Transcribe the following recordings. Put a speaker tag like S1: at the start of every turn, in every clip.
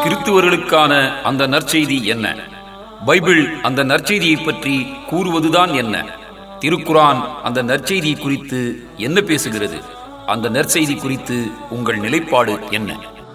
S1: கிறித்துவர்களுக்கான அந்த நற்செய்தி என்ன பைபிள் அந்த நற்செய்தியை பற்றி கூறுவதுதான் என்ன திருக்குரான் அந்த நற்செய்தி குறித்து என்ன பேசுகிறது அந்த நற்செய்தி குறித்து உங்கள் நிலைப்பாடு என்ன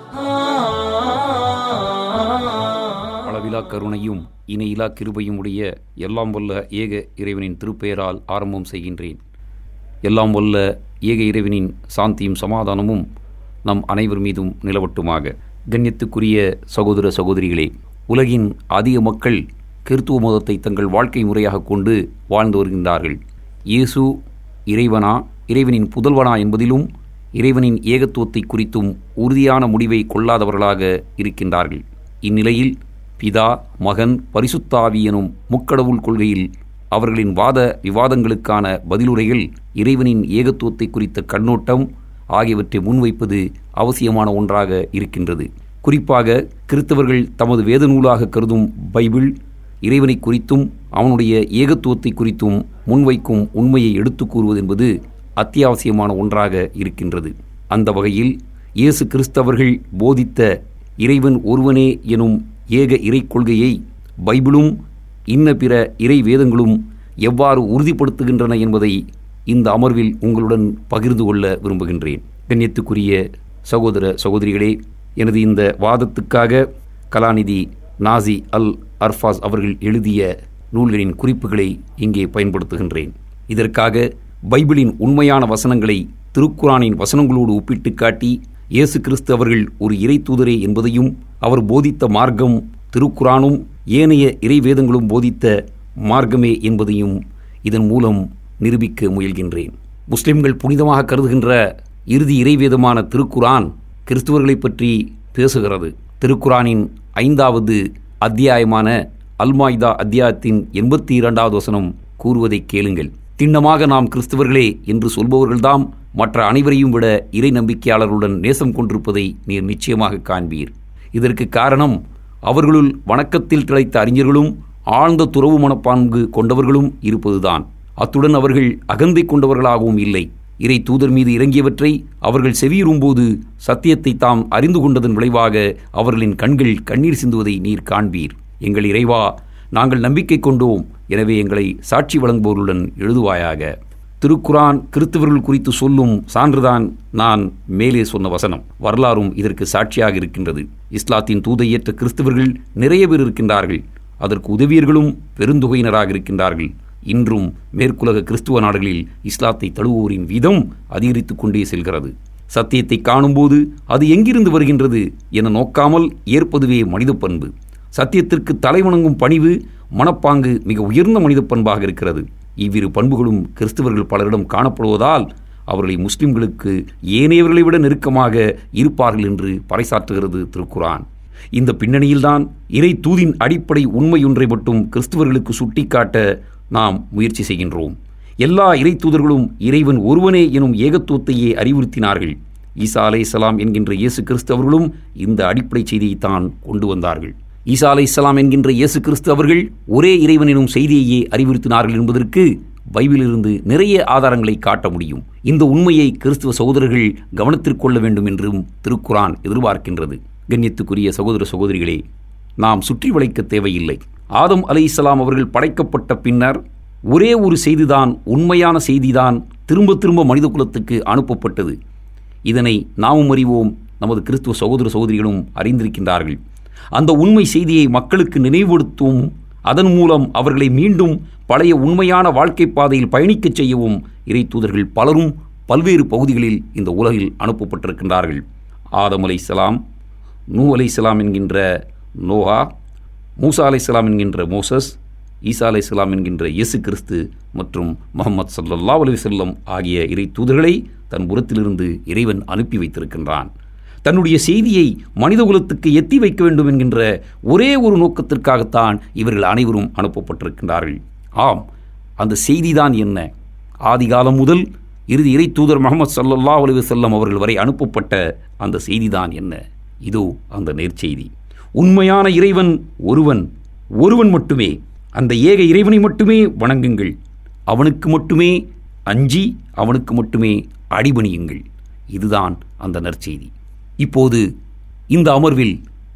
S1: அளவிலா கருணையும் இணையிலா கிருபையும் உடைய எல்லாம் வல்ல ஏக இறைவனின் திருப்பெயரால் ஆரம்பம் செய்கின்றேன் எல்லாம் வல்ல ஏக இறைவனின் சாந்தியும் சமாதானமும் நம் அனைவர் மீதும் நிலவட்டுமாக கண்ணியத்துக்குரிய சகோதர சகோதரிகளே உலகின் அதிக மக்கள் கிறித்துவ மதத்தை தங்கள் வாழ்க்கை முறையாக கொண்டு வாழ்ந்து வருகின்றார்கள் இயேசு இறைவனா இறைவனின் புதல்வனா என்பதிலும் இறைவனின் ஏகத்துவத்தை குறித்தும் உறுதியான முடிவை கொள்ளாதவர்களாக இருக்கின்றார்கள் இந்நிலையில் பிதா மகன் பரிசுத்தாவி எனும் முக்கடவுள் கொள்கையில் அவர்களின் வாத விவாதங்களுக்கான பதிலுரைகள் இறைவனின் ஏகத்துவத்தை குறித்த கண்ணோட்டம் ஆகியவற்றை முன்வைப்பது அவசியமான ஒன்றாக இருக்கின்றது குறிப்பாக கிறித்தவர்கள் தமது வேத நூலாக கருதும் பைபிள் இறைவனை குறித்தும் அவனுடைய ஏகத்துவத்தை குறித்தும் முன்வைக்கும் உண்மையை எடுத்துக் கூறுவது என்பது அத்தியாவசியமான ஒன்றாக இருக்கின்றது அந்த வகையில் இயேசு கிறிஸ்தவர்கள் போதித்த இறைவன் ஒருவனே எனும் ஏக இறை கொள்கையை பைபிளும் இன்ன பிற இறை வேதங்களும் எவ்வாறு உறுதிப்படுத்துகின்றன என்பதை இந்த அமர்வில் உங்களுடன் பகிர்ந்து கொள்ள விரும்புகின்றேன் கண்ணியத்துக்குரிய சகோதர சகோதரிகளே எனது இந்த வாதத்துக்காக கலாநிதி நாசி அல் அர்ஃபாஸ் அவர்கள் எழுதிய நூல்களின் குறிப்புகளை இங்கே பயன்படுத்துகின்றேன் இதற்காக பைபிளின் உண்மையான வசனங்களை திருக்குரானின் வசனங்களோடு ஒப்பிட்டு காட்டி இயேசு கிறிஸ்து அவர்கள் ஒரு இறை தூதரே என்பதையும் அவர் போதித்த மார்க்கம் திருக்குரானும் ஏனைய இறைவேதங்களும் போதித்த மார்க்கமே என்பதையும் இதன் மூலம் நிரூபிக்க முயல்கின்றேன் முஸ்லிம்கள் புனிதமாக கருதுகின்ற இறுதி இறைவேதமான திருக்குரான் கிறிஸ்துவர்களை பற்றி பேசுகிறது திருக்குரானின் ஐந்தாவது அத்தியாயமான அல்மாய்தா அத்தியாயத்தின் எண்பத்தி இரண்டாவது வசனம் கூறுவதை கேளுங்கள் திண்ணமாக நாம் கிறிஸ்தவர்களே என்று சொல்பவர்கள்தாம் மற்ற அனைவரையும் விட இறை நம்பிக்கையாளர்களுடன் நேசம் கொண்டிருப்பதை நீர் நிச்சயமாக காண்பீர் இதற்கு காரணம் அவர்களுள் வணக்கத்தில் திளைத்த அறிஞர்களும் ஆழ்ந்த துறவு மனப்பான்கு கொண்டவர்களும் இருப்பதுதான் அத்துடன் அவர்கள் அகந்தை கொண்டவர்களாகவும் இல்லை இறை தூதர் மீது இறங்கியவற்றை அவர்கள் செவியுறும்போது சத்தியத்தை தாம் அறிந்து கொண்டதன் விளைவாக அவர்களின் கண்கள் கண்ணீர் சிந்துவதை நீர் காண்பீர் எங்கள் இறைவா நாங்கள் நம்பிக்கை கொண்டோம் எனவே எங்களை சாட்சி வழங்குபவர்களுடன் எழுதுவாயாக திருக்குரான் கிறிஸ்தவர்கள் குறித்து சொல்லும் சான்றுதான் நான் மேலே சொன்ன வசனம் வரலாறும் இதற்கு சாட்சியாக இருக்கின்றது இஸ்லாத்தின் தூதை ஏற்ற கிறிஸ்தவர்கள் நிறைய பேர் இருக்கின்றார்கள் அதற்கு உதவியர்களும் பெருந்தொகையினராக இருக்கின்றார்கள் இன்றும் மேற்குலக கிறிஸ்துவ நாடுகளில் இஸ்லாத்தை தழுவோரின் வீதம் அதிகரித்துக் கொண்டே செல்கிறது சத்தியத்தை காணும்போது அது எங்கிருந்து வருகின்றது என நோக்காமல் ஏற்பதுவே மனித பண்பு சத்தியத்திற்கு தலைவணங்கும் பணிவு மனப்பாங்கு மிக உயர்ந்த மனித பண்பாக இருக்கிறது இவ்விரு பண்புகளும் கிறிஸ்தவர்கள் பலரிடம் காணப்படுவதால் அவர்களை முஸ்லிம்களுக்கு ஏனையவர்களை விட நெருக்கமாக இருப்பார்கள் என்று பறைசாற்றுகிறது திருக்குரான் இந்த பின்னணியில்தான் இறை தூதின் அடிப்படை உண்மையொன்றை மட்டும் கிறிஸ்தவர்களுக்கு சுட்டிக்காட்ட நாம் முயற்சி செய்கின்றோம் எல்லா இறை தூதர்களும் இறைவன் ஒருவனே எனும் ஏகத்துவத்தையே அறிவுறுத்தினார்கள் ஈசா அலை இஸ்லாம் என்கின்ற இயேசு கிறிஸ்தவர்களும் இந்த அடிப்படை செய்தியைத்தான் கொண்டு வந்தார்கள் ஈசா அலை இஸ்லாம் என்கின்ற இயேசு கிறிஸ்து அவர்கள் ஒரே இறைவன் எனும் செய்தியையே அறிவுறுத்தினார்கள் என்பதற்கு பைபிளிலிருந்து நிறைய ஆதாரங்களை காட்ட முடியும் இந்த உண்மையை கிறிஸ்துவ சகோதரர்கள் கவனத்திற்கொள்ள வேண்டும் என்றும் திருக்குரான் எதிர்பார்க்கின்றது கண்ணியத்துக்குரிய சகோதர சகோதரிகளே நாம் சுற்றி வளைக்க தேவையில்லை ஆதம் அலை இஸ்லாம் அவர்கள் படைக்கப்பட்ட பின்னர் ஒரே ஒரு செய்திதான் உண்மையான செய்திதான் திரும்ப திரும்ப மனித குலத்துக்கு அனுப்பப்பட்டது இதனை நாமும் அறிவோம் நமது கிறிஸ்துவ சகோதர சகோதரிகளும் அறிந்திருக்கின்றார்கள் அந்த உண்மை செய்தியை மக்களுக்கு நினைவுபடுத்தவும் அதன் மூலம் அவர்களை மீண்டும் பழைய உண்மையான வாழ்க்கை பாதையில் பயணிக்கச் செய்யவும் இறை தூதர்கள் பலரும் பல்வேறு பகுதிகளில் இந்த உலகில் அனுப்பப்பட்டிருக்கின்றார்கள் ஆதம் அலை இஸ்லாம் நூ அலை இஸ்லாம் என்கின்ற நோஹா மூசா அலை இஸ்லாம் என்கின்ற மோசஸ் ஈசா அலை இஸ்லாம் என்கின்ற இயேசு கிறிஸ்து மற்றும் முகமது சல்லல்லா அலி செல்லம் ஆகிய இறை தூதர்களை தன் புறத்திலிருந்து இறைவன் அனுப்பி வைத்திருக்கின்றான் தன்னுடைய செய்தியை மனிதகுலத்துக்கு எத்தி வைக்க வேண்டும் என்கின்ற ஒரே ஒரு நோக்கத்திற்காகத்தான் இவர்கள் அனைவரும் அனுப்பப்பட்டிருக்கின்றார்கள் ஆம் அந்த செய்திதான் என்ன ஆதிகாலம் முதல் இறுதி இறை தூதர் முகமது சல்லல்லா அலி செல்லம் அவர்கள் வரை அனுப்பப்பட்ட அந்த செய்திதான் என்ன இதோ அந்த நேர்ச்செய்தி உண்மையான இறைவன் ஒருவன் ஒருவன் மட்டுமே அந்த ஏக இறைவனை மட்டுமே வணங்குங்கள் அவனுக்கு மட்டுமே அஞ்சி அவனுக்கு மட்டுமே அடிபணியுங்கள் இதுதான் அந்த நற்செய்தி இப்போது இந்த அமர்வில்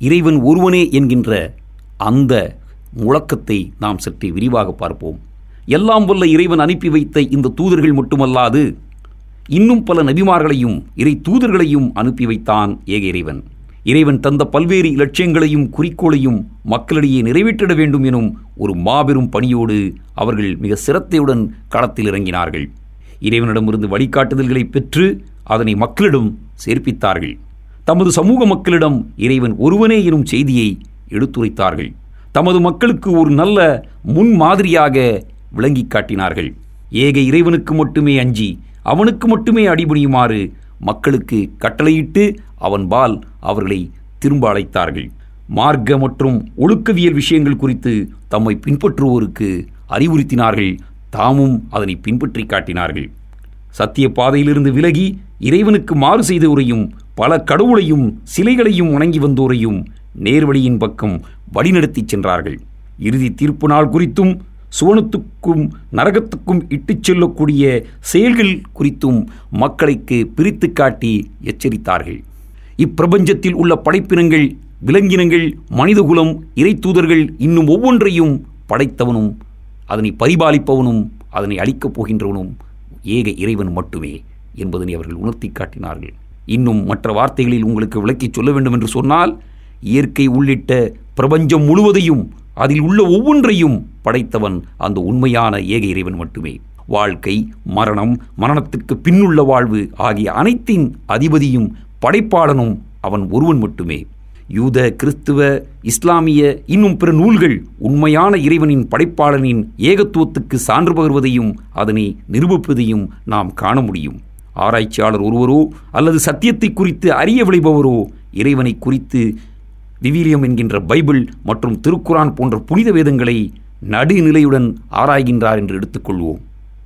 S1: இறைவன் ஒருவனே என்கின்ற அந்த முழக்கத்தை நாம் சற்றே விரிவாக பார்ப்போம் எல்லாம் வல்ல இறைவன் அனுப்பி வைத்த இந்த தூதர்கள் மட்டுமல்லாது இன்னும் பல நபிமார்களையும் இறை தூதர்களையும் அனுப்பி வைத்தான் ஏக இறைவன் இறைவன் தந்த பல்வேறு இலட்சியங்களையும் குறிக்கோளையும் மக்களிடையே நிறைவேற்றிட வேண்டும் எனும் ஒரு மாபெரும் பணியோடு அவர்கள் மிக சிரத்தையுடன் களத்தில் இறங்கினார்கள் இறைவனிடமிருந்து வழிகாட்டுதல்களை பெற்று அதனை மக்களிடம் சேர்ப்பித்தார்கள் தமது சமூக மக்களிடம் இறைவன் ஒருவனே எனும் செய்தியை எடுத்துரைத்தார்கள் தமது மக்களுக்கு ஒரு நல்ல முன்மாதிரியாக விளங்கி காட்டினார்கள் ஏக இறைவனுக்கு மட்டுமே அஞ்சி அவனுக்கு மட்டுமே அடிபணியுமாறு மக்களுக்கு கட்டளையிட்டு அவன் பால் அவர்களை திரும்ப அழைத்தார்கள் மார்க்க மற்றும் ஒழுக்கவியல் விஷயங்கள் குறித்து தம்மை பின்பற்றுவோருக்கு அறிவுறுத்தினார்கள் தாமும் அதனை பின்பற்றி காட்டினார்கள் சத்திய பாதையிலிருந்து விலகி இறைவனுக்கு மாறு செய்தோரையும் பல கடவுளையும் சிலைகளையும் வணங்கி வந்தோரையும் நேர்வழியின் பக்கம் வழிநடத்திச் சென்றார்கள் இறுதி தீர்ப்பு நாள் குறித்தும் சுவனத்துக்கும் நரகத்துக்கும் இட்டுச் செல்லக்கூடிய செயல்கள் குறித்தும் மக்களுக்கு பிரித்து காட்டி எச்சரித்தார்கள் இப்பிரபஞ்சத்தில் உள்ள படைப்பினங்கள் விலங்கினங்கள் மனிதகுலம் இறை தூதர்கள் இன்னும் ஒவ்வொன்றையும் படைத்தவனும் அதனை பரிபாலிப்பவனும் அதனை அழிக்கப் போகின்றவனும் ஏக இறைவன் மட்டுமே என்பதனை அவர்கள் உணர்த்தி காட்டினார்கள் இன்னும் மற்ற வார்த்தைகளில் உங்களுக்கு விளக்கிச் சொல்ல வேண்டும் என்று சொன்னால் இயற்கை உள்ளிட்ட பிரபஞ்சம் முழுவதையும் அதில் உள்ள ஒவ்வொன்றையும் படைத்தவன் அந்த உண்மையான ஏக இறைவன் மட்டுமே வாழ்க்கை மரணம் மரணத்துக்கு பின்னுள்ள வாழ்வு ஆகிய அனைத்தின் அதிபதியும் படைப்பாளனும் அவன் ஒருவன் மட்டுமே யூத கிறிஸ்துவ இஸ்லாமிய இன்னும் பிற நூல்கள் உண்மையான இறைவனின் படைப்பாளனின் ஏகத்துவத்துக்கு சான்று பகர்வதையும் அதனை நிரூபிப்பதையும் நாம் காண முடியும் ஆராய்ச்சியாளர் ஒருவரோ அல்லது சத்தியத்தை குறித்து அறிய விளைபவரோ இறைவனை குறித்து விவிலியம் என்கின்ற பைபிள் மற்றும் திருக்குரான் போன்ற புனித வேதங்களை நடுநிலையுடன் ஆராய்கின்றார் என்று எடுத்துக்கொள்வோம்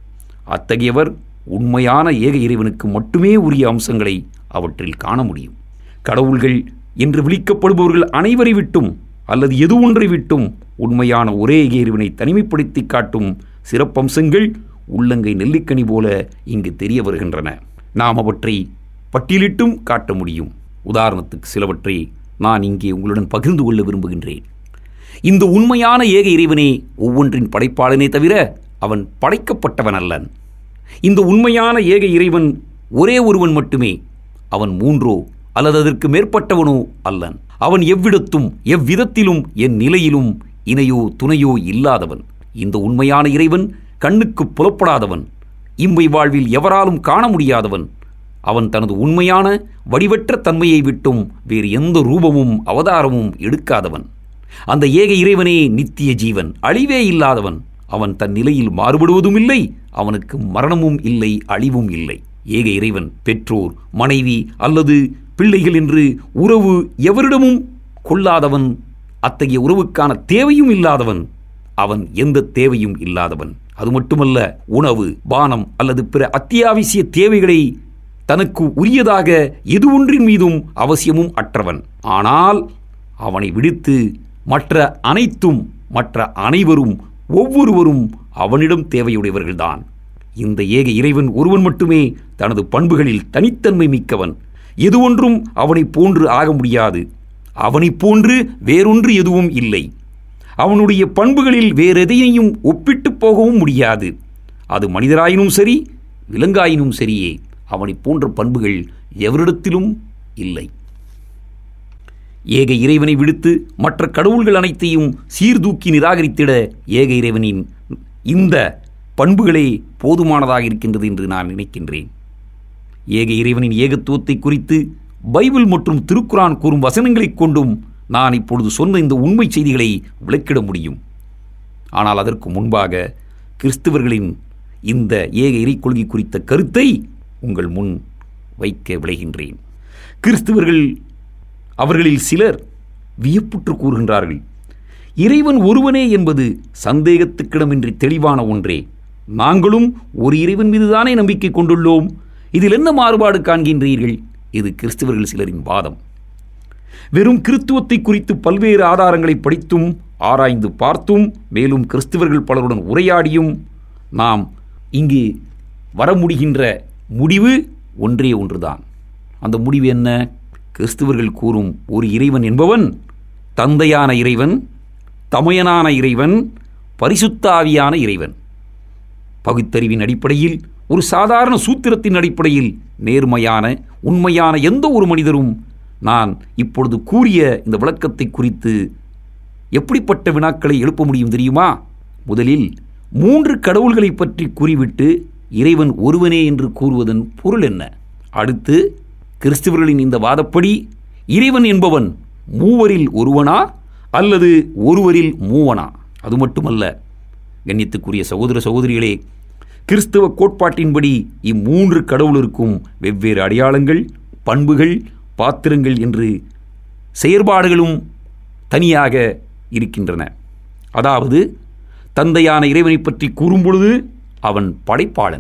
S1: அத்தகையவர் உண்மையான ஏக இறைவனுக்கு மட்டுமே உரிய அம்சங்களை அவற்றில் காண முடியும் கடவுள்கள் என்று விளிக்கப்படுபவர்கள் அனைவரை விட்டும் அல்லது எது ஒன்றை விட்டும் உண்மையான ஒரே ஏக இறைவனை தனிமைப்படுத்தி காட்டும் சிறப்பம்சங்கள் உள்ளங்கை நெல்லிக்கனி போல இங்கு தெரிய வருகின்றன நாம் அவற்றை பட்டியலிட்டும் காட்ட முடியும் உதாரணத்துக்கு சிலவற்றை நான் இங்கே உங்களுடன் பகிர்ந்து கொள்ள விரும்புகின்றேன் இந்த உண்மையான ஏக இறைவனே ஒவ்வொன்றின் படைப்பாளனே தவிர அவன் படைக்கப்பட்டவன் அல்லன் இந்த உண்மையான ஏக இறைவன் ஒரே ஒருவன் மட்டுமே அவன் மூன்றோ அல்லது அதற்கு மேற்பட்டவனோ அல்லன் அவன் எவ்விடத்தும் எவ்விதத்திலும் என் நிலையிலும் இணையோ துணையோ இல்லாதவன் இந்த உண்மையான இறைவன் கண்ணுக்கு புலப்படாதவன் இம்மை வாழ்வில் எவராலும் காண முடியாதவன் அவன் தனது உண்மையான வடிவற்ற தன்மையை விட்டும் வேறு எந்த ரூபமும் அவதாரமும் எடுக்காதவன் அந்த ஏக இறைவனே நித்திய ஜீவன் அழிவே இல்லாதவன் அவன் தன் நிலையில் மாறுபடுவதும் இல்லை அவனுக்கு மரணமும் இல்லை அழிவும் இல்லை ஏக இறைவன் பெற்றோர் மனைவி அல்லது பிள்ளைகள் என்று உறவு எவரிடமும் கொள்ளாதவன் அத்தகைய உறவுக்கான தேவையும் இல்லாதவன் அவன் எந்த தேவையும் இல்லாதவன் அது மட்டுமல்ல உணவு பானம் அல்லது பிற அத்தியாவசிய தேவைகளை தனக்கு உரியதாக எது ஒன்றின் மீதும் அவசியமும் அற்றவன் ஆனால் அவனை விடுத்து மற்ற அனைத்தும் மற்ற அனைவரும் ஒவ்வொருவரும் அவனிடம் தேவையுடையவர்கள்தான் இந்த ஏக இறைவன் ஒருவன் மட்டுமே தனது பண்புகளில் தனித்தன்மை மிக்கவன் எது ஒன்றும் அவனைப் போன்று ஆக முடியாது அவனைப் போன்று வேறொன்று எதுவும் இல்லை அவனுடைய பண்புகளில் வேறெதையையும் ஒப்பிட்டு போகவும் முடியாது அது மனிதராயினும் சரி விலங்காயினும் சரியே அவனைப் போன்ற பண்புகள் எவரிடத்திலும் இல்லை ஏக இறைவனை விடுத்து மற்ற கடவுள்கள் அனைத்தையும் சீர்தூக்கி நிராகரித்திட ஏக இறைவனின் இந்த பண்புகளே போதுமானதாக இருக்கின்றது என்று நான் நினைக்கின்றேன் ஏக இறைவனின் ஏகத்துவத்தை குறித்து பைபிள் மற்றும் திருக்குரான் கூறும் வசனங்களைக் கொண்டும் நான் இப்பொழுது சொன்ன இந்த உண்மை செய்திகளை விளக்கிட முடியும் ஆனால் அதற்கு முன்பாக கிறிஸ்தவர்களின் இந்த ஏக இறை கொள்கை குறித்த கருத்தை உங்கள் முன் வைக்க விளைகின்றேன் கிறிஸ்தவர்கள் அவர்களில் சிலர் வியப்புற்று கூறுகின்றார்கள் இறைவன் ஒருவனே என்பது சந்தேகத்துக்கிடமின்றி தெளிவான ஒன்றே நாங்களும் ஒரு இறைவன் மீதுதானே நம்பிக்கை கொண்டுள்ளோம் இதில் என்ன மாறுபாடு காண்கின்றீர்கள் இது கிறிஸ்தவர்கள் சிலரின் வாதம் வெறும் கிறித்துவத்தை குறித்து பல்வேறு ஆதாரங்களை படித்தும் ஆராய்ந்து பார்த்தும் மேலும் கிறிஸ்தவர்கள் பலருடன் உரையாடியும் நாம் இங்கு வர முடிகின்ற முடிவு ஒன்றே ஒன்றுதான் அந்த முடிவு என்ன கிறிஸ்துவர்கள் கூறும் ஒரு இறைவன் என்பவன் தந்தையான இறைவன் தமையனான இறைவன் பரிசுத்தாவியான இறைவன் பகுத்தறிவின் அடிப்படையில் ஒரு சாதாரண சூத்திரத்தின் அடிப்படையில் நேர்மையான உண்மையான எந்த ஒரு மனிதரும் நான் இப்பொழுது கூறிய இந்த விளக்கத்தை குறித்து எப்படிப்பட்ட வினாக்களை எழுப்ப முடியும் தெரியுமா முதலில் மூன்று கடவுள்களை பற்றி கூறிவிட்டு இறைவன் ஒருவனே என்று கூறுவதன் பொருள் என்ன அடுத்து கிறிஸ்தவர்களின் இந்த வாதப்படி இறைவன் என்பவன் மூவரில் ஒருவனா அல்லது ஒருவரில் மூவனா அது மட்டுமல்ல கண்ணியத்துக்குரிய சகோதர சகோதரிகளே கிறிஸ்தவ கோட்பாட்டின்படி இம்மூன்று கடவுளிற்கும் வெவ்வேறு அடையாளங்கள் பண்புகள் பாத்திரங்கள் என்று செயற்பாடுகளும் தனியாக இருக்கின்றன அதாவது தந்தையான இறைவனை பற்றி கூறும்பொழுது அவன் படைப்பாளன்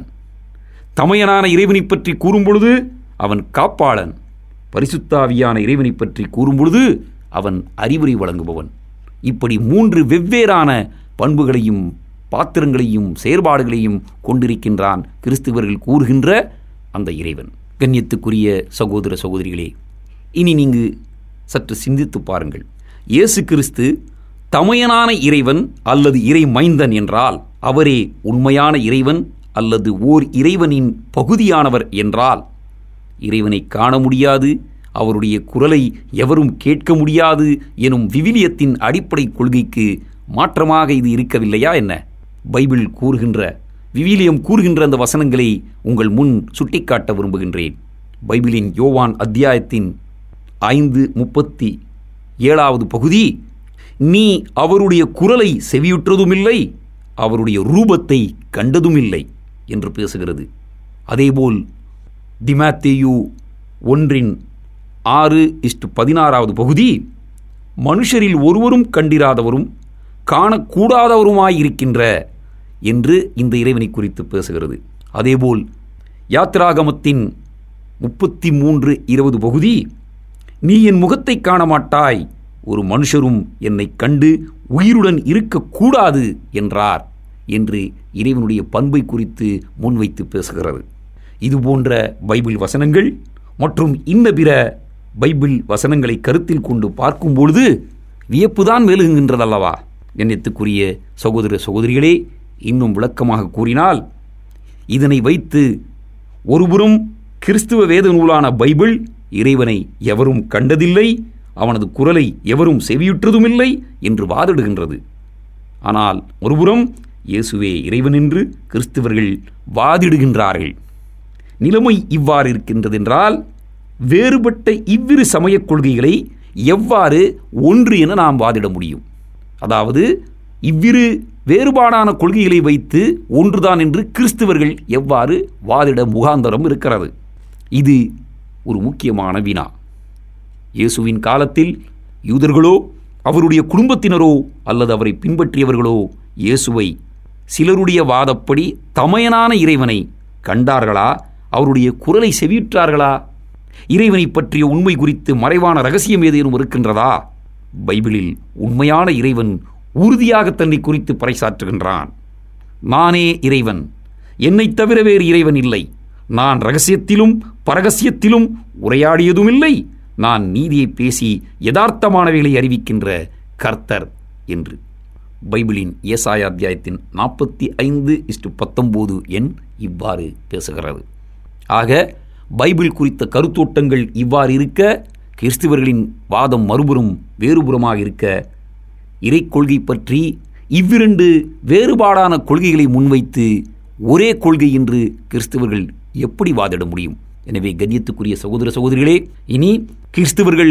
S1: தமையனான இறைவனை பற்றி கூறும்பொழுது அவன் காப்பாளன் பரிசுத்தாவியான இறைவனை பற்றி கூறும்பொழுது அவன் அறிவுரை வழங்குபவன் இப்படி மூன்று வெவ்வேறான பண்புகளையும் பாத்திரங்களையும் செயற்பாடுகளையும் கொண்டிருக்கின்றான் கிறிஸ்துவர்கள் கூறுகின்ற அந்த இறைவன் கண்ணியத்துக்குரிய சகோதர சகோதரிகளே இனி நீங்கு சற்று சிந்தித்து பாருங்கள் இயேசு கிறிஸ்து தமையனான இறைவன் அல்லது இறை மைந்தன் என்றால் அவரே உண்மையான இறைவன் அல்லது ஓர் இறைவனின் பகுதியானவர் என்றால் இறைவனை காண முடியாது அவருடைய குரலை எவரும் கேட்க முடியாது எனும் விவிலியத்தின் அடிப்படை கொள்கைக்கு மாற்றமாக இது இருக்கவில்லையா என்ன பைபிள் கூறுகின்ற விவிலியம் கூறுகின்ற அந்த வசனங்களை உங்கள் முன் சுட்டிக்காட்ட விரும்புகின்றேன் பைபிளின் யோவான் அத்தியாயத்தின் ஐந்து முப்பத்தி ஏழாவது பகுதி நீ அவருடைய குரலை செவியுற்றதுமில்லை அவருடைய ரூபத்தை கண்டதுமில்லை என்று பேசுகிறது அதேபோல் திமாத்தேயு ஒன்றின் ஆறு இஷ்டு பதினாறாவது பகுதி மனுஷரில் ஒருவரும் கண்டிராதவரும் காணக்கூடாதவருமாயிருக்கின்ற என்று இந்த இறைவனை குறித்து பேசுகிறது அதேபோல் யாத்ராகமத்தின் முப்பத்தி மூன்று இருபது பகுதி நீ என் முகத்தை காண மாட்டாய் ஒரு மனுஷரும் என்னை கண்டு உயிருடன் இருக்கக்கூடாது என்றார் என்று இறைவனுடைய பண்பை குறித்து முன்வைத்து பேசுகிறது இது போன்ற பைபிள் வசனங்கள் மற்றும் இன்ன பிற பைபிள் வசனங்களை கருத்தில் கொண்டு பார்க்கும் பொழுது வியப்புதான் மேலுகின்றதல்லவா எண்ணத்துக்குரிய சகோதர சகோதரிகளே இன்னும் விளக்கமாக கூறினால் இதனை வைத்து ஒருபுறம் கிறிஸ்துவ வேத நூலான பைபிள் இறைவனை எவரும் கண்டதில்லை அவனது குரலை எவரும் செவியுற்றதுமில்லை என்று வாதிடுகின்றது ஆனால் ஒருபுறம் இயேசுவே இறைவன் என்று கிறிஸ்தவர்கள் வாதிடுகின்றார்கள் நிலைமை இவ்வாறு இருக்கின்றதென்றால் வேறுபட்ட இவ்விரு சமயக் கொள்கைகளை எவ்வாறு ஒன்று என நாம் வாதிட முடியும் அதாவது இவ்விரு வேறுபாடான கொள்கைகளை வைத்து ஒன்றுதான் என்று கிறிஸ்தவர்கள் எவ்வாறு வாதிட முகாந்தரம் இருக்கிறது இது ஒரு முக்கியமான வினா இயேசுவின் காலத்தில் யூதர்களோ அவருடைய குடும்பத்தினரோ அல்லது அவரை பின்பற்றியவர்களோ இயேசுவை சிலருடைய வாதப்படி தமையனான இறைவனை கண்டார்களா அவருடைய குரலை செவியுற்றார்களா இறைவனை பற்றிய உண்மை குறித்து மறைவான ரகசியம் ஏதேனும் இருக்கின்றதா பைபிளில் உண்மையான இறைவன் உறுதியாக தன்னை குறித்து பறைசாற்றுகின்றான் நானே இறைவன் என்னைத் தவிர வேறு இறைவன் இல்லை நான் ரகசியத்திலும் பரகசியத்திலும் உரையாடியதுமில்லை நான் நீதியை பேசி யதார்த்தமானவைகளை அறிவிக்கின்ற கர்த்தர் என்று பைபிளின் ஏசாய அத்தியாயத்தின் நாற்பத்தி ஐந்து இஸ்டு பத்தொம்போது எண் இவ்வாறு பேசுகிறது ஆக பைபிள் குறித்த கருத்தோட்டங்கள் இவ்வாறு இருக்க கிறிஸ்தவர்களின் வாதம் மறுபுறம் வேறுபுறமாக இருக்க இறை கொள்கை பற்றி இவ்விரண்டு வேறுபாடான கொள்கைகளை முன்வைத்து ஒரே கொள்கை என்று கிறிஸ்தவர்கள் எப்படி வாதிட முடியும் எனவே கண்ணியத்துக்குரிய சகோதர சகோதரிகளே இனி கிறிஸ்தவர்கள்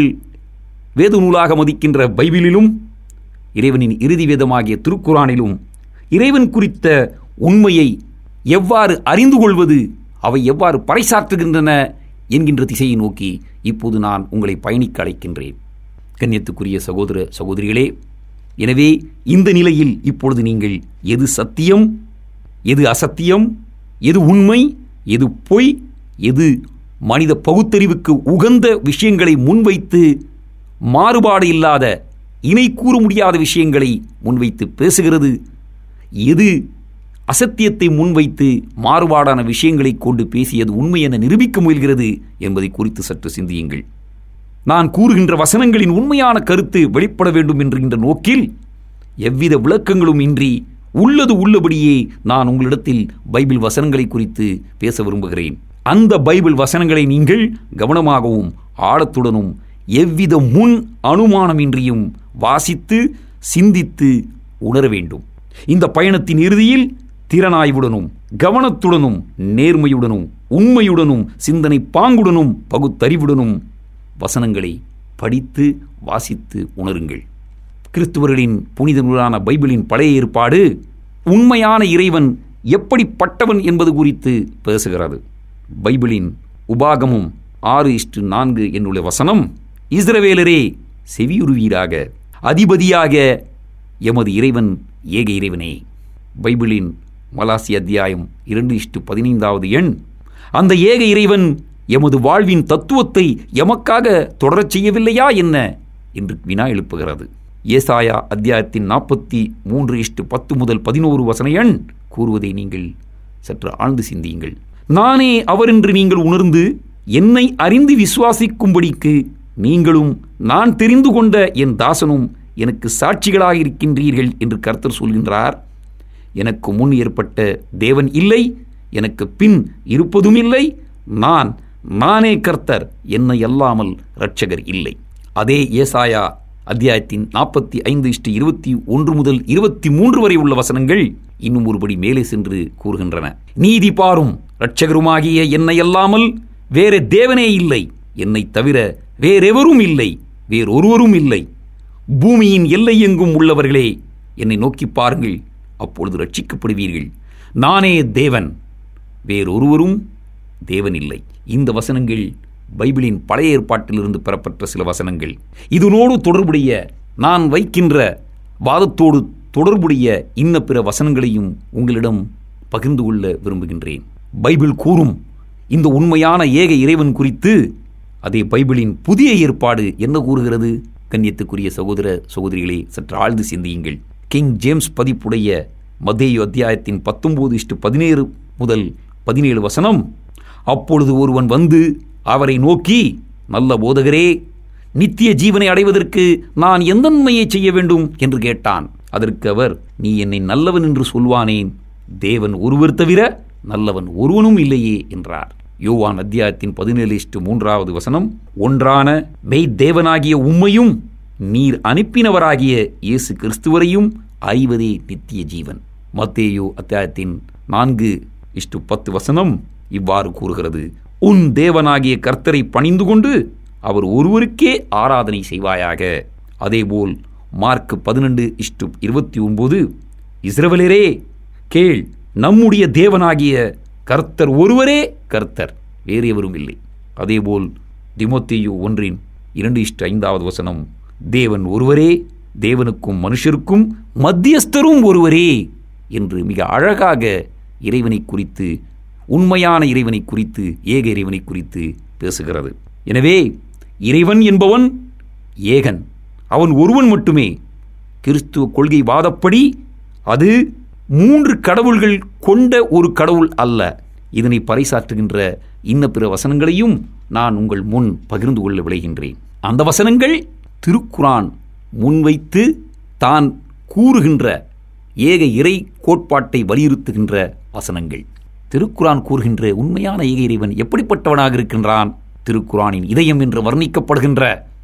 S1: வேத நூலாக மதிக்கின்ற பைபிளிலும் இறைவனின் இறுதி வேதமாகிய திருக்குறானிலும் இறைவன் குறித்த உண்மையை எவ்வாறு அறிந்து கொள்வது அவை எவ்வாறு பறைசாற்றுகின்றன என்கின்ற திசையை நோக்கி இப்போது நான் உங்களை பயணிக்க அழைக்கின்றேன் கண்ணியத்துக்குரிய சகோதர சகோதரிகளே எனவே இந்த நிலையில் இப்பொழுது நீங்கள் எது சத்தியம் எது அசத்தியம் எது உண்மை எது பொய் எது மனித பகுத்தறிவுக்கு உகந்த விஷயங்களை முன்வைத்து மாறுபாடு இல்லாத இணை கூற முடியாத விஷயங்களை முன்வைத்து பேசுகிறது எது அசத்தியத்தை முன்வைத்து மாறுபாடான விஷயங்களை கொண்டு பேசியது உண்மை என நிரூபிக்க முயல்கிறது என்பதை குறித்து சற்று சிந்தியுங்கள் நான் கூறுகின்ற வசனங்களின் உண்மையான கருத்து வெளிப்பட வேண்டும் என்கின்ற நோக்கில் எவ்வித விளக்கங்களும் இன்றி உள்ளது உள்ளபடியே நான் உங்களிடத்தில் பைபிள் வசனங்களை குறித்து பேச விரும்புகிறேன் அந்த பைபிள் வசனங்களை நீங்கள் கவனமாகவும் ஆழத்துடனும் எவ்வித முன் அனுமானமின்றியும் வாசித்து சிந்தித்து உணர வேண்டும் இந்த பயணத்தின் இறுதியில் திறனாய்வுடனும் கவனத்துடனும் நேர்மையுடனும் உண்மையுடனும் சிந்தனை பாங்குடனும் பகுத்தறிவுடனும் வசனங்களை படித்து வாசித்து உணருங்கள் கிறிஸ்துவர்களின் புனித நூலான பைபிளின் பழைய ஏற்பாடு உண்மையான இறைவன் எப்படிப்பட்டவன் என்பது குறித்து பேசுகிறது பைபிளின் உபாகமும் ஆறு இஷ்டு நான்கு என்னுள்ள வசனம் இஸ்ரவேலரே செவியுறுவீராக அதிபதியாக எமது இறைவன் ஏக இறைவனே பைபிளின் மலாசி அத்தியாயம் இரண்டு இஷ்டு பதினைந்தாவது எண் அந்த ஏக இறைவன் எமது வாழ்வின் தத்துவத்தை எமக்காக தொடரச் செய்யவில்லையா என்ன என்று வினா எழுப்புகிறது ஏசாயா அத்தியாயத்தின் நாற்பத்தி மூன்று இஷ்டு பத்து முதல் பதினோரு வசன எண் கூறுவதை நீங்கள் சற்று ஆழ்ந்து சிந்தியுங்கள் நானே அவர் என்று நீங்கள் உணர்ந்து என்னை அறிந்து விசுவாசிக்கும்படிக்கு நீங்களும் நான் தெரிந்து கொண்ட என் தாசனும் எனக்கு சாட்சிகளாக இருக்கின்றீர்கள் என்று கர்த்தர் சொல்கின்றார் எனக்கு முன் ஏற்பட்ட தேவன் இல்லை எனக்கு பின் இருப்பதும் இல்லை நான் நானே கர்த்தர் என்னை அல்லாமல் இரட்சகர் இல்லை அதே ஏசாயா அத்தியாயத்தின் நாற்பத்தி ஐந்து இஷ்டு இருபத்தி ஒன்று முதல் இருபத்தி மூன்று வரை உள்ள வசனங்கள் இன்னும் ஒருபடி மேலே சென்று கூறுகின்றன நீதி பாரும் இரட்சகருமாகிய என்னை அல்லாமல் வேற தேவனே இல்லை என்னை தவிர வேறெவரும் இல்லை வேறொருவரும் இல்லை பூமியின் எல்லை எங்கும் உள்ளவர்களே என்னை நோக்கி பாருங்கள் அப்பொழுது ரட்சிக்கப்படுவீர்கள் நானே தேவன் வேறொருவரும் தேவன் இல்லை இந்த வசனங்கள் பைபிளின் பழைய ஏற்பாட்டிலிருந்து பெறப்பட்ட சில வசனங்கள் இதனோடு தொடர்புடைய நான் வைக்கின்ற வாதத்தோடு தொடர்புடைய இன்ன பிற வசனங்களையும் உங்களிடம் பகிர்ந்து கொள்ள விரும்புகின்றேன் பைபிள் கூறும் இந்த உண்மையான ஏக இறைவன் குறித்து அதே பைபிளின் புதிய ஏற்பாடு என்ன கூறுகிறது கண்ணியத்துக்குரிய சகோதர சகோதரிகளே சற்று ஆழ்ந்து சிந்தியுங்கள் கிங் ஜேம்ஸ் பதிப்புடைய மத்தேயு அத்தியாயத்தின் பத்தொன்பது இஷ்டு பதினேழு முதல் பதினேழு வசனம் அப்பொழுது ஒருவன் வந்து அவரை நோக்கி நல்ல போதகரே நித்திய ஜீவனை அடைவதற்கு நான் எந்த நன்மையை செய்ய வேண்டும் என்று கேட்டான் அதற்கு அவர் நீ என்னை நல்லவன் என்று சொல்வானேன் தேவன் ஒருவர் தவிர நல்லவன் ஒருவனும் இல்லையே என்றார் யோவான் அத்தியாயத்தின் பதினேழு இஷ்டு மூன்றாவது வசனம் ஒன்றான மெய் தேவனாகிய உம்மையும் நீர் அனுப்பினவராகிய இயேசு கிறிஸ்துவரையும் அறிவதே நித்திய ஜீவன் மத்தேயு அத்தியாயத்தின் நான்கு இஷ்டு பத்து வசனம் இவ்வாறு கூறுகிறது உன் தேவனாகிய கர்த்தரை பணிந்து கொண்டு அவர் ஒருவருக்கே ஆராதனை செய்வாயாக அதேபோல் மார்க் பதினெண்டு இஷ்டு இருபத்தி ஒன்பது இஸ்ரவலரே கேள் நம்முடைய தேவனாகிய கர்த்தர் ஒருவரே கர்த்தர் வேறு எவரும் இல்லை அதேபோல் திமோத்தேயு ஒன்றின் இரண்டு இஷ்டு ஐந்தாவது வசனம் தேவன் ஒருவரே தேவனுக்கும் மனுஷருக்கும் மத்தியஸ்தரும் ஒருவரே என்று மிக அழகாக இறைவனை குறித்து உண்மையான இறைவனை குறித்து ஏக இறைவனை குறித்து பேசுகிறது எனவே இறைவன் என்பவன் ஏகன் அவன் ஒருவன் மட்டுமே கிறிஸ்துவ கொள்கை வாதப்படி அது மூன்று கடவுள்கள் கொண்ட ஒரு கடவுள் அல்ல இதனை பறைசாற்றுகின்ற இன்ன பிற வசனங்களையும் நான் உங்கள் முன் பகிர்ந்து கொள்ள விளைகின்றேன் அந்த வசனங்கள் திருக்குரான் முன்வைத்து தான் கூறுகின்ற ஏக இறை கோட்பாட்டை வலியுறுத்துகின்ற வசனங்கள் திருக்குரான் கூறுகின்ற உண்மையான ஏக இறைவன் எப்படிப்பட்டவனாக இருக்கின்றான் திருக்குரானின் இதயம் என்று வர்ணிக்கப்படுகின்ற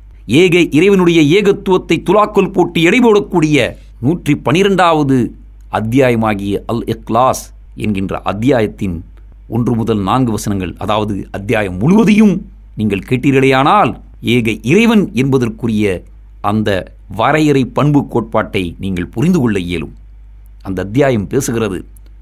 S1: ஏக இறைவனுடைய ஏகத்துவத்தை துலாக்கல் போட்டு எடைபோடக்கூடிய நூற்றி பனிரெண்டாவது அத்தியாயமாகிய அல் இக்லாஸ் என்கின்ற அத்தியாயத்தின் ஒன்று முதல் நான்கு வசனங்கள் அதாவது அத்தியாயம் முழுவதையும் நீங்கள் கேட்டீர்களேயானால் ஏக இறைவன் என்பதற்குரிய அந்த வரையறை பண்பு கோட்பாட்டை நீங்கள் புரிந்து கொள்ள இயலும் அந்த அத்தியாயம் பேசுகிறது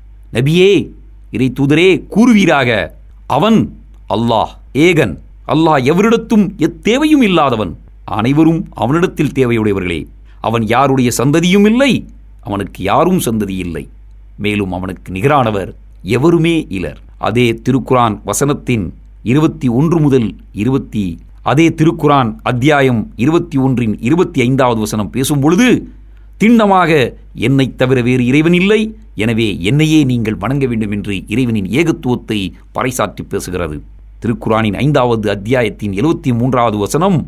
S1: நபியே இறை தூதரே கூறுவீராக அவன் அல்லாஹ் ஏகன் அல்லாஹ் எவரிடத்தும் எத்தேவையும் இல்லாதவன் அனைவரும் அவனிடத்தில் தேவையுடையவர்களே அவன் யாருடைய சந்ததியும் இல்லை அவனுக்கு யாரும் சந்ததி இல்லை மேலும் அவனுக்கு நிகரானவர் எவருமே இலர் அதே திருக்குரான் வசனத்தின் இருபத்தி ஒன்று முதல் இருபத்தி அதே திருக்குரான் அத்தியாயம் இருபத்தி ஒன்றின் இருபத்தி ஐந்தாவது வசனம் பேசும் பொழுது திண்ணமாக என்னைத் தவிர வேறு இறைவன் இல்லை எனவே என்னையே நீங்கள் வணங்க வேண்டும் என்று இறைவனின் ஏகத்துவத்தை பறைசாற்றி பேசுகிறது திருக்குரானின் ஐந்தாவது அத்தியாயத்தின் எழுபத்தி மூன்றாவது வசனம்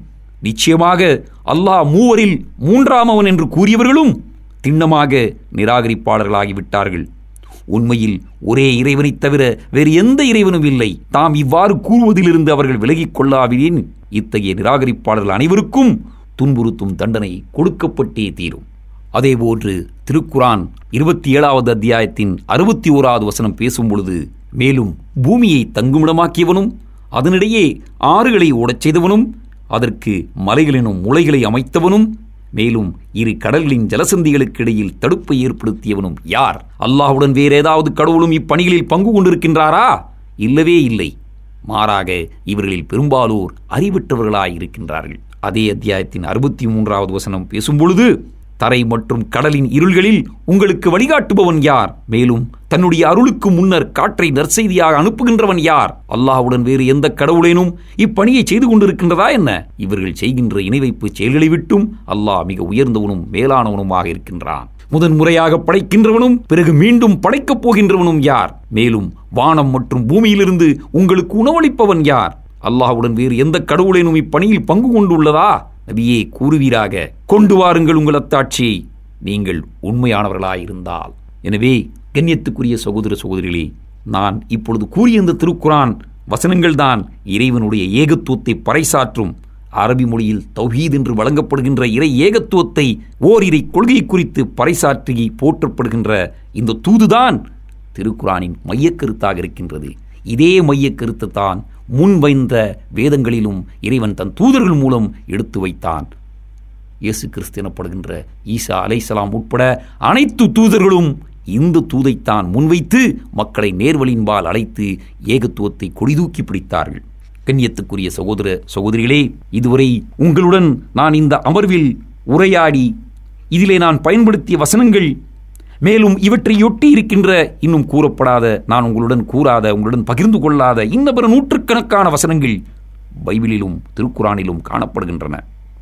S1: நிச்சயமாக அல்லாஹ் மூவரில் மூன்றாமவன் என்று கூறியவர்களும் திண்ணமாக நிராகரிப்பாளர்களாகிவிட்டார்கள் உண்மையில் ஒரே இறைவனைத் தவிர வேறு எந்த இறைவனும் இல்லை தாம் இவ்வாறு கூறுவதிலிருந்து அவர்கள் விலகிக் கொள்ளாவிடின் இத்தகைய நிராகரிப்பாளர்கள் அனைவருக்கும் துன்புறுத்தும் தண்டனை கொடுக்கப்பட்டே தீரும் அதேபோன்று திருக்குரான் இருபத்தி ஏழாவது அத்தியாயத்தின் அறுபத்தி ஓராவது வசனம் பேசும் பொழுது மேலும் பூமியை தங்குமிடமாக்கியவனும் அதனிடையே ஆறுகளை ஓடச் செய்தவனும் அதற்கு மலைகளினும் முளைகளை அமைத்தவனும் மேலும் இரு கடல்களின் ஜலசந்திகளுக்கு இடையில் தடுப்பை ஏற்படுத்தியவனும் யார் அல்லாஹுடன் வேறு ஏதாவது கடவுளும் இப்பணிகளில் பங்கு கொண்டிருக்கின்றாரா இல்லவே இல்லை மாறாக இவர்களில் பெரும்பாலோர் அறிவற்றவர்களாயிருக்கின்றார்கள் அதே அத்தியாயத்தின் அறுபத்தி மூன்றாவது வசனம் பேசும்பொழுது தரை மற்றும் கடலின் இருள்களில் உங்களுக்கு வழிகாட்டுபவன் யார் மேலும் தன்னுடைய அருளுக்கு முன்னர் காற்றை நற்செய்தியாக அனுப்புகின்றவன் யார் அல்லாஹ்வுடன் வேறு எந்த கடவுளேனும் இப்பணியை செய்து கொண்டிருக்கின்றதா என்ன இவர்கள் செய்கின்ற இணை வைப்பு செயல்களை விட்டும் அல்லாஹ் மிக உயர்ந்தவனும் மேலானவனுமாக இருக்கின்றான் முதன் முறையாக படைக்கின்றவனும் பிறகு மீண்டும் படைக்கப் போகின்றவனும் யார் மேலும் வானம் மற்றும் பூமியிலிருந்து உங்களுக்கு உணவளிப்பவன் யார் அல்லாஹ்வுடன் வேறு எந்த கடவுளேனும் இப்பணியில் பங்கு கொண்டுள்ளதா நபியே கூறுவீராக கொண்டு வாருங்கள் உங்கள் அத்தாட்சியை நீங்கள் உண்மையானவர்களாயிருந்தால் எனவே கண்ணியத்துக்குரிய சகோதர சகோதரிகளே நான் இப்பொழுது கூறிய இந்த திருக்குரான் வசனங்கள்தான் இறைவனுடைய ஏகத்துவத்தை பறைசாற்றும் அரபி மொழியில் தௌஹீத் என்று வழங்கப்படுகின்ற இறை ஏகத்துவத்தை ஓரிரை கொள்கை குறித்து பறைசாற்றி போற்றப்படுகின்ற இந்த தூதுதான் திருக்குரானின் மையக்கருத்தாக இருக்கின்றது இதே மையக்கருத்து தான் முன்வைந்த வேதங்களிலும் இறைவன் தன் தூதர்கள் மூலம் எடுத்து வைத்தான் இயேசு கிறிஸ்து எனப்படுகின்ற ஈசா அலைசலாம் உட்பட அனைத்து தூதர்களும் இந்த தூதைத்தான் முன்வைத்து மக்களை நேர்வழியின்பால் அழைத்து ஏகத்துவத்தை கொடிதூக்கி பிடித்தார்கள் கண்ணியத்துக்குரிய சகோதர சகோதரிகளே இதுவரை உங்களுடன் நான் இந்த அமர்வில் உரையாடி இதிலே நான் பயன்படுத்திய வசனங்கள் மேலும் இவற்றையொட்டி இருக்கின்ற இன்னும் கூறப்படாத நான் உங்களுடன் கூறாத உங்களுடன் பகிர்ந்து கொள்ளாத இன்ன பிற நூற்றுக்கணக்கான வசனங்கள் பைபிளிலும் திருக்குறானிலும் காணப்படுகின்றன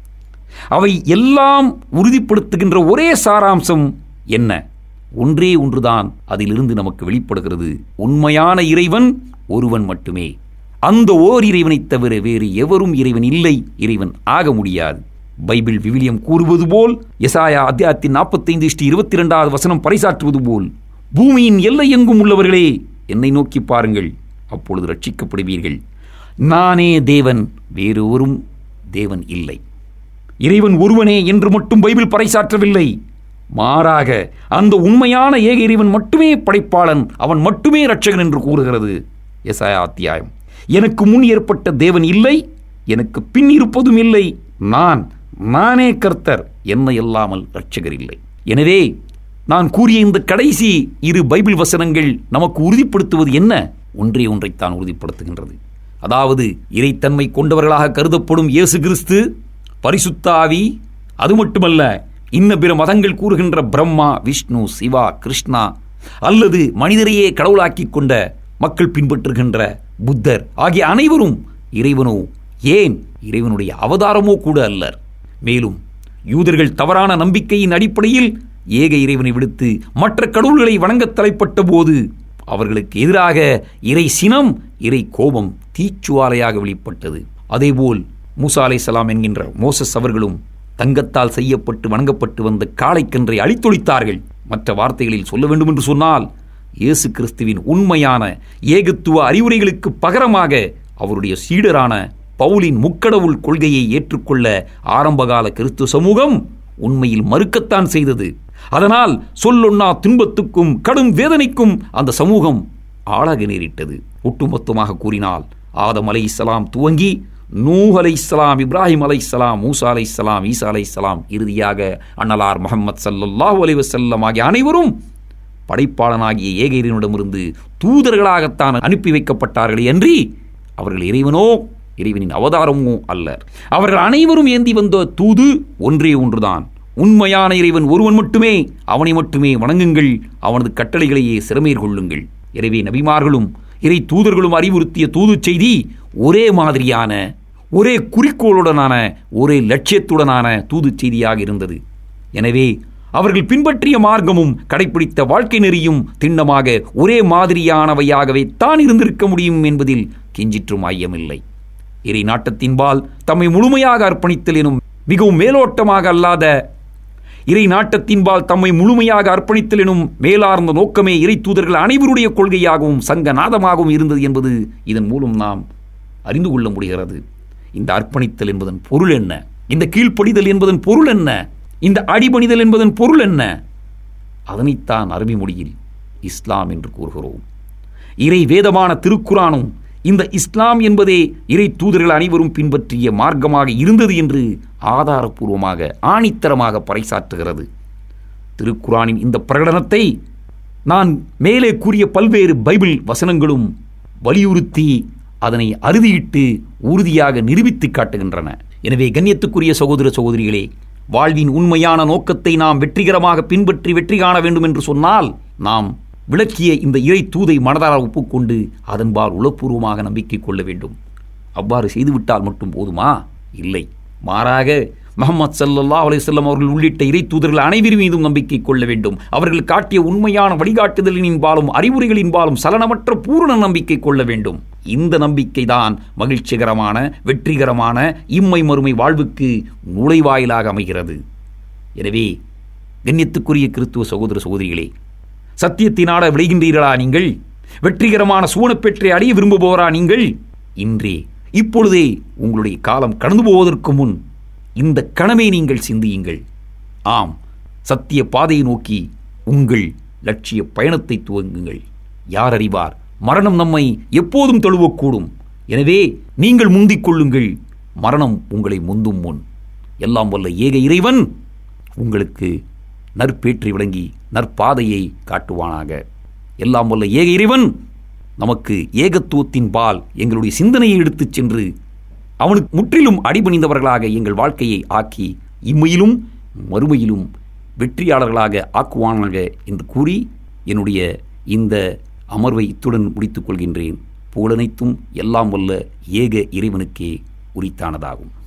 S1: அவை எல்லாம் உறுதிப்படுத்துகின்ற ஒரே சாராம்சம் என்ன ஒன்றே ஒன்றுதான் அதிலிருந்து நமக்கு வெளிப்படுகிறது உண்மையான இறைவன் ஒருவன் மட்டுமே அந்த ஓர் இறைவனைத் தவிர வேறு எவரும் இறைவன் இல்லை இறைவன் ஆக முடியாது பைபிள் விவிலியம் கூறுவது போல் எசாயா அத்தியாயத்தின் நாற்பத்தைந்து இஷ்டி இருபத்தி இரண்டாவது வசனம் பறைசாற்றுவது போல் பூமியின் எல்லை எங்கும் உள்ளவர்களே என்னை நோக்கி பாருங்கள் அப்பொழுது ரட்சிக்கப்படுவீர்கள் நானே தேவன் வேறொரும் தேவன் இல்லை இறைவன் ஒருவனே என்று மட்டும் பைபிள் பறைசாற்றவில்லை மாறாக அந்த உண்மையான ஏக இறைவன் மட்டுமே படைப்பாளன் அவன் மட்டுமே இரட்சகன் என்று கூறுகிறது எசாயா அத்தியாயம் எனக்கு முன் ஏற்பட்ட தேவன் இல்லை எனக்கு பின் இருப்பதும் இல்லை நான் நானே கர்த்தர் என்னை இல்லாமல் இரட்சகர் இல்லை எனவே நான் கூறிய இந்த கடைசி இரு பைபிள் வசனங்கள் நமக்கு உறுதிப்படுத்துவது என்ன ஒன்றே ஒன்றைத்தான் உறுதிப்படுத்துகின்றது அதாவது இறைத்தன்மை கொண்டவர்களாக கருதப்படும் இயேசு கிறிஸ்து பரிசுத்த ஆவி அது மட்டுமல்ல இன்ன பிற மதங்கள் கூறுகின்ற பிரம்மா விஷ்ணு சிவா கிருஷ்ணா அல்லது மனிதரையே கடவுளாக்கிக் கொண்ட மக்கள் பின்பற்றுகின்ற புத்தர் ஆகிய அனைவரும் இறைவனோ ஏன் இறைவனுடைய அவதாரமோ கூட அல்லர் மேலும் யூதர்கள் தவறான நம்பிக்கையின் அடிப்படையில் ஏக இறைவனை விடுத்து மற்ற கடவுள்களை வணங்கத் தலைப்பட்ட போது அவர்களுக்கு எதிராக இறை சினம் இறை கோபம் தீச்சுவாலையாக வெளிப்பட்டது அதேபோல் மூசா அலை சலாம் என்கின்ற மோசஸ் அவர்களும் தங்கத்தால் செய்யப்பட்டு வணங்கப்பட்டு வந்த காளைக்கன்றை அழித்தொழித்தார்கள் மற்ற வார்த்தைகளில் சொல்ல வேண்டும் என்று சொன்னால் இயேசு கிறிஸ்துவின் உண்மையான ஏகத்துவ அறிவுரைகளுக்கு பகரமாக அவருடைய சீடரான பவுலின் முக்கடவுள் கொள்கையை ஏற்றுக்கொள்ள ஆரம்பகால கிறிஸ்து சமூகம் உண்மையில் மறுக்கத்தான் செய்தது அதனால் சொல்லொன்னா துன்பத்துக்கும் கடும் வேதனைக்கும் அந்த சமூகம் ஆளாக நேரிட்டது ஒட்டுமொத்தமாக கூறினால் ஆதம் அலை இஸ்லாம் துவங்கி நூஹ் அலை இஸ்லாம் இப்ராஹிம் அலை இஸ்லாம் மூசா அலை இஸ்லாம் ஈசா அலை இஸ்லாம் இறுதியாக அன்னலார் முகமது சல்லல்லாஹு அலைஹி வஸல்லம் ஆகிய அனைவரும் படைப்பாளனாகிய ஏகையரிடமிருந்து தூதர்களாகத்தான் அனுப்பி வைக்கப்பட்டார்களே அன்றி அவர்கள் இறைவனோ இறைவனின் அவதாரமோ அல்லர் அவர்கள் அனைவரும் ஏந்தி வந்த தூது ஒன்றே ஒன்றுதான் உண்மையான இறைவன் ஒருவன் மட்டுமே அவனை மட்டுமே வணங்குங்கள் அவனது கட்டளைகளையே சிறமேற் கொள்ளுங்கள் எனவே நபிமார்களும் இறை தூதர்களும் அறிவுறுத்திய தூது செய்தி ஒரே மாதிரியான ஒரே குறிக்கோளுடனான ஒரே லட்சியத்துடனான தூது செய்தியாக இருந்தது எனவே அவர்கள் பின்பற்றிய மார்க்கமும் கடைபிடித்த வாழ்க்கை நெறியும் திண்ணமாக ஒரே மாதிரியானவையாகவே தான் இருந்திருக்க முடியும் என்பதில் கிஞ்சிற்றும் ஐயமில்லை இறை நாட்டத்தின்பால் தம்மை முழுமையாக அர்ப்பணித்தல் எனும் மிகவும் மேலோட்டமாக அல்லாத இறை நாட்டத்தின்பால் தம்மை முழுமையாக அர்ப்பணித்தல் எனும் மேலார்ந்த நோக்கமே இறை தூதர்கள் அனைவருடைய கொள்கையாகவும் சங்க நாதமாகவும் இருந்தது என்பது இதன் மூலம் நாம் அறிந்து கொள்ள முடிகிறது இந்த அர்ப்பணித்தல் என்பதன் பொருள் என்ன இந்த கீழ்ப்படிதல் என்பதன் பொருள் என்ன இந்த அடிபணிதல் என்பதன் பொருள் என்ன அதனைத்தான் அரபி மொழியில் இஸ்லாம் என்று கூறுகிறோம் இறை வேதமான திருக்குரானும் இந்த இஸ்லாம் என்பதே இறை தூதர்கள் அனைவரும் பின்பற்றிய மார்க்கமாக இருந்தது என்று ஆதாரபூர்வமாக ஆணித்தரமாக பறைசாற்றுகிறது திருக்குரானின் இந்த பிரகடனத்தை நான் மேலே கூறிய பல்வேறு பைபிள் வசனங்களும் வலியுறுத்தி அதனை அறுதியிட்டு உறுதியாக நிரூபித்து காட்டுகின்றன எனவே கண்ணியத்துக்குரிய சகோதர சகோதரிகளே வாழ்வின் உண்மையான நோக்கத்தை நாம் வெற்றிகரமாக பின்பற்றி வெற்றி காண வேண்டும் என்று சொன்னால் நாம் விளக்கிய இந்த இறை தூதை மனதார ஒப்புக்கொண்டு அதன்பால் உளப்பூர்வமாக நம்பிக்கை கொள்ள வேண்டும் அவ்வாறு செய்துவிட்டால் மட்டும் போதுமா இல்லை மாறாக முகமது சல்லல்லா அலையம் அவர்கள் உள்ளிட்ட இறை தூதர்கள் அனைவரும் மீதும் நம்பிக்கை கொள்ள வேண்டும் அவர்கள் காட்டிய உண்மையான வழிகாட்டுதலின்பாலும் அறிவுரைகளின்பாலும் சலனமற்ற பூரண நம்பிக்கை கொள்ள வேண்டும் இந்த நம்பிக்கை தான் மகிழ்ச்சிகரமான வெற்றிகரமான இம்மை மறுமை வாழ்வுக்கு நுழைவாயிலாக அமைகிறது எனவே கண்ணியத்துக்குரிய கிறித்துவ சகோதர சகோதரிகளே சத்தியத்தினாட விளைகின்றீர்களா நீங்கள் வெற்றிகரமான சூனப்பெற்றை அடைய விரும்புபவரா நீங்கள் இன்றே இப்பொழுதே உங்களுடைய காலம் கடந்து போவதற்கு முன் இந்த கணமே நீங்கள் சிந்தியுங்கள் ஆம் சத்திய பாதையை நோக்கி உங்கள் லட்சிய பயணத்தை துவங்குங்கள் யார் அறிவார் மரணம் நம்மை எப்போதும் தழுவக்கூடும் எனவே நீங்கள் முந்திக் கொள்ளுங்கள் மரணம் உங்களை முந்தும் முன் எல்லாம் வல்ல ஏக இறைவன் உங்களுக்கு நற்பேற்றி விளங்கி நற்பாதையை காட்டுவானாக எல்லாம் வல்ல ஏக இறைவன் நமக்கு ஏகத்துவத்தின் பால் எங்களுடைய சிந்தனையை எடுத்துச் சென்று அவனுக்கு முற்றிலும் அடிபணிந்தவர்களாக எங்கள் வாழ்க்கையை ஆக்கி இம்மையிலும் மறுமையிலும் வெற்றியாளர்களாக ஆக்குவானாக என்று கூறி என்னுடைய இந்த அமர்வை இத்துடன் முடித்துக் கொள்கின்றேன் புகழனைத்தும் எல்லாம் வல்ல ஏக இறைவனுக்கே உரித்தானதாகும்